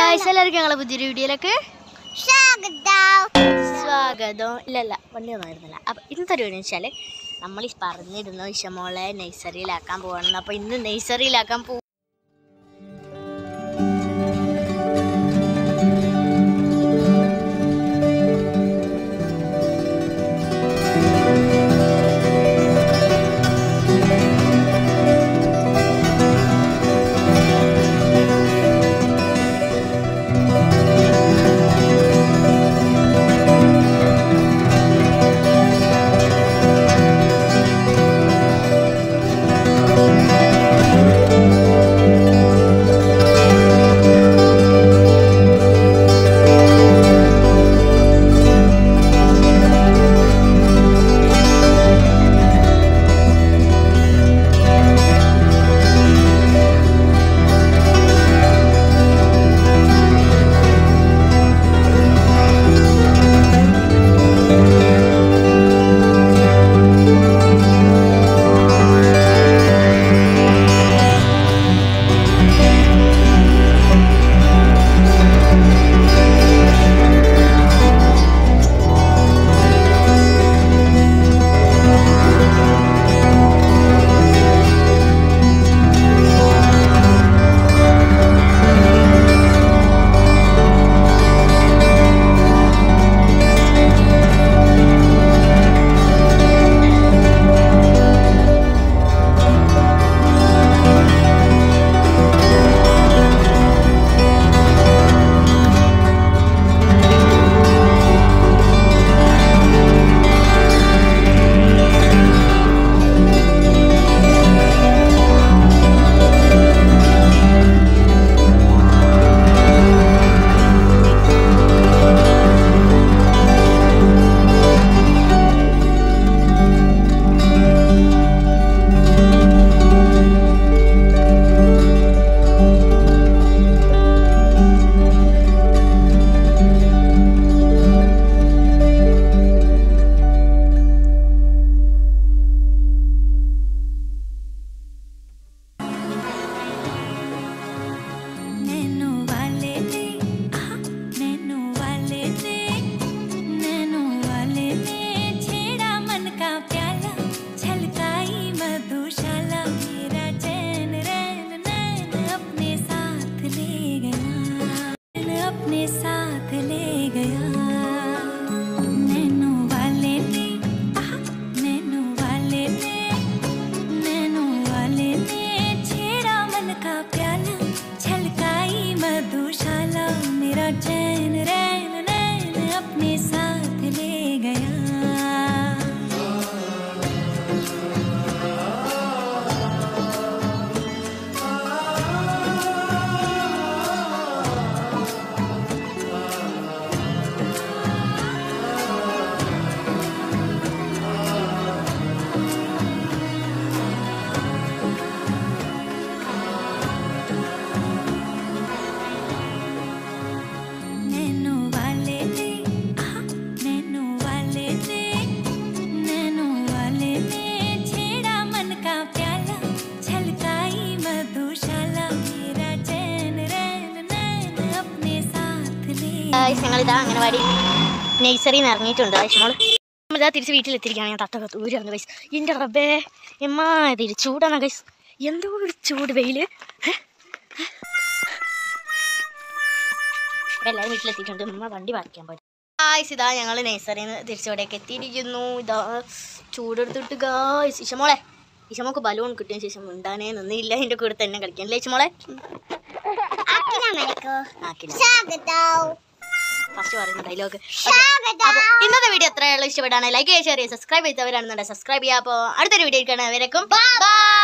guys എല്ലാവർക്കും ഞങ്ങളെ പുതിയൊരു വീഡിയോയിലേക്ക് സ്വാഗതം ഇല്ല ഇല്ല വണ്ടി ഒന്നും ആയിരുന്നില്ല അപ്പം ഇന്നത്തെ ഒരു വീഡിയോ വെച്ചാൽ നമ്മൾ ഈ പറഞ്ഞിരുന്നു ഇഷമോളെ നഴ്സറിയിലാക്കാൻ പോകണം അപ്പോൾ ഇന്ന് നഴ്സറിയിലാക്കാൻ പോകും नैनो वाले ने आहा, नैनो वाले ने नैनो वाले ने छेड़ा मन का प्याला छलकाई मधुशाला मेरा चैन रैन नैन अपने साथ ले गया नैन अपने साथ ले गया नैनो वाले ने आहा, नैनो वाले ने नैनो वाले ने छेड़ा मन का प्याला छलकाई मधुशाला मेरा चैन रैन नैन अपने साथ ले गया नैनो वाले ने आहा, नैनो वाले ने नैनो वाले ने छेड़ा मन का प्याला छलकाई मधुशाला मेरा चैन रैन नैन अपने साथ ले ഗായ്സ് ഞങ്ങളിതാ അംഗനവാടി നഴ്സറിയിൽ നിന്ന് ഇറങ്ങിയിട്ടുണ്ട് ഇഷമോൾ നമ്മളിതാ തിരിച്ച് വീട്ടിലെത്തിയിരിക്കുകയാണ് ഞാൻ തട്ടൊക്കെ ദൂരാണ് ഗൈസ് എൻ്റെ റബ്ബേ എമ്മാ തിരി ചൂടാണ് ഗൈസ് എന്തോ ഒരു ചൂട് വെയിൽ എല്ലാവരും വീട്ടിലെത്തിയിട്ടുണ്ട് ഉമ്മ വണ്ടി പാർക്കാൻ പോയി ഗായ്സ് ഇതാ ഞങ്ങൾ നഴ്സറിയിൽ നിന്ന് തിരിച്ചിവിടേക്ക് എത്തിയിരിക്കുന്നു ഇതാ ചൂടെടുത്തിട്ട് ഗായ്സ് ഇഷമോളെ ഇഷമോക്ക് ബലൂൺ കിട്ടിയ ശേഷം ഉണ്ടാനേ നിന്നില്ല എൻ്റെ കൂടെ തന്നെ കളിക്കാൻ അല്ലേ ഇഷമോളെ ആക്കില്ല ഫസ്റ്റ് പറയുന്ന ഡയലോഗ് ഇന്നത്തെ വീഡിയോ എത്രയുള്ള ഇഷ്ടപ്പെട്ടാണ് ലൈക്ക് ചെയ്യുക ഷെയർ ചെയ്യുക സബ്സ്ക്രൈബ് ചെയ്തവരാണെന്നുണ്ടെങ്കിൽ സബ്സ്ക്രൈബ് ചെയ്യുക അപ്പോൾ അടുത്തൊരു വീഡിയോ കാണാൻ വരക്കും ബൈ